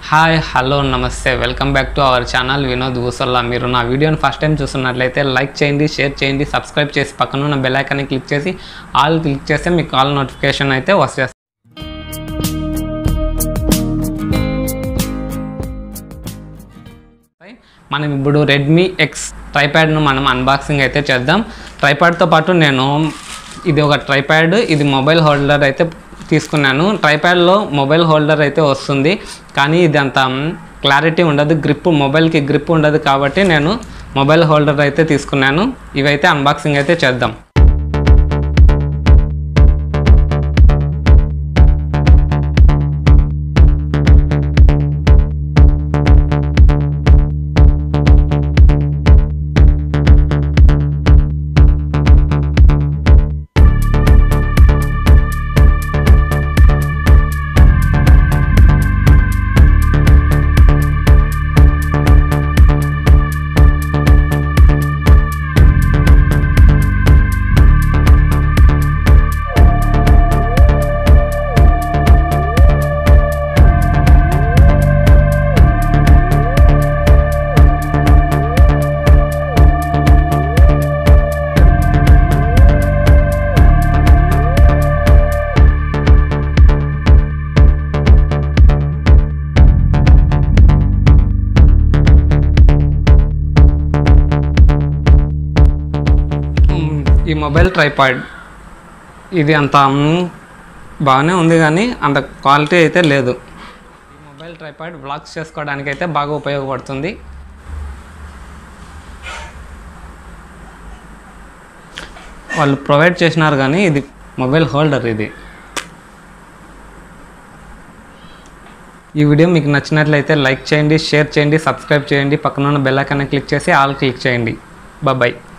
hi hello నమస్తే welcome back to our channel Vinod Oosalla మీరు నా వీడియోని ఫస్ట్ టైం చూస్తున్నట్లయితే లైక్ చేయండి షేర్ చేయండి సబ్స్క్రైబ్ చేసి పక్కన ఉన్న బెల్ ఐకాన్ని క్లిక్ చేసి ఆల్ క్లిక్ చేస్తే మీకు కాల్ నోటిఫికేషన్ అయితే వచ్చేస్తుంది మనం ఇప్పుడు రెడ్మీ ఎక్స్ ట్రైప్యాడ్ను మనం అన్బాక్సింగ్ అయితే చేద్దాం ట్రైప్యాడ్తో పాటు నేను ఇది ఒక ట్రైప్యాడ్ ఇది మొబైల్ హోల్డర్ అయితే తీసుకున్నాను ట్రైప్యాడ్లో మొబైల్ హోల్డర్ అయితే వస్తుంది కానీ ఇది అంత క్లారిటీ ఉండదు గ్రిప్ మొబైల్కి గ్రిప్ ఉండదు కాబట్టి నేను మొబైల్ హోల్డర్ అయితే తీసుకున్నాను ఇవైతే అన్బాక్సింగ్ అయితే చేద్దాం మ్, ఈ మొబైల్ ట్రైపాడ్ ఇది అంత మ్, బాగానే ఉంది కానీ అంత క్వాలిటీ అయితే లేదు ఈ మొబైల్ ట్రైపాడ్ బ్లాగ్స్ చేసుకోవడానికి అయితే బాగా ఉపయోగపడుతుంది వాళ్ళు ప్రొవైడ్ చేసినారు కానీ ఇది మొబైల్ హోల్డర్ ఇది ఈ వీడియో మీకు నచ్చినట్లయితే లైక్ చేయండి షేర్ చేయండి సబ్స్క్రైబ్ చేయండి పక్కన ఉన్న బెల్ ఐకాన్ని క్లిక్ చేసి ఆల్ క్లిక్ చేయండి బాయ్